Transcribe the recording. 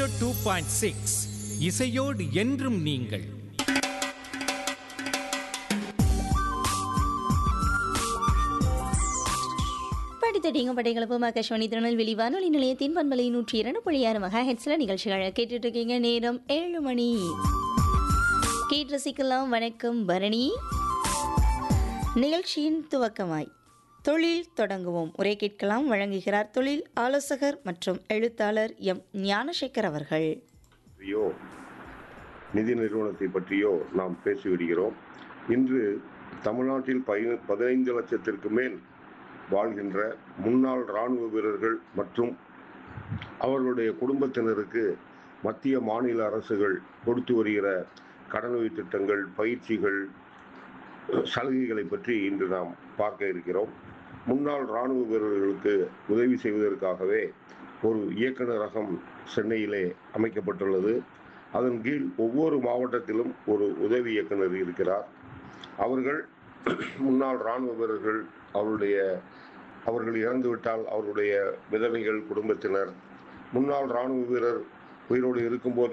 two point six இசையோடு என்றும் நீங்கள் படித்தடிங்க படைகளப்பும் ஆகாஷ்வாணி திருநெல்வேலி வானொலி நிலையத்தின் பண்பலை நூற்றி இரண்டு புள்ளி ஆறு மகா ஹெட்ஸில் நிகழ்ச்சிகளை கேட்டுட்டு இருக்கீங்க நேரம் ஏழு மணி கேட்டு ரசிக்கலாம் வணக்கம் பரணி நிகழ்ச்சியின் துவக்கமாய் தொழில் தொடங்குவோம் உரை கேட்கலாம் வழங்குகிறார் தொழில் ஆலோசகர் மற்றும் எழுத்தாளர் எம் ஞானசேகர் அவர்கள் பற்றியோ நிதி நிறுவனத்தை பற்றியோ நாம் பேசிவிடுகிறோம் இன்று தமிழ்நாட்டில் பதி- பதினைந்து லட்சத்திற்கு மேல் வாழ்கின்ற முன்னாள் இராணுவ வீரர்கள் மற்றும் அவர்களுடைய குடும்பத்தினருக்கு மத்திய மாநில அரசுகள் கொடுத்து வருகிற கடனுதவி திட்டங்கள் பயிற்சிகள் சலுகைகளை பற்றி இன்று நாம் பார்க்க இருக்கிறோம் முன்னாள் இராணுவ வீரர்களுக்கு உதவி செய்வதற்காகவே ஒரு இயக்குநரகம் சென்னையிலே அமைக்கப்பட்டுள்ளது அதன் கீழ் ஒவ்வொரு மாவட்டத்திலும் ஒரு உதவி இயக்குனர் இருக்கிறார் அவர்கள் முன்னாள் இராணுவ வீரர்கள் அவருடைய அவர்கள் இறந்துவிட்டால் அவருடைய விதவைகள் குடும்பத்தினர் முன்னாள் இராணுவ வீரர் உயிரோடு இருக்கும்போது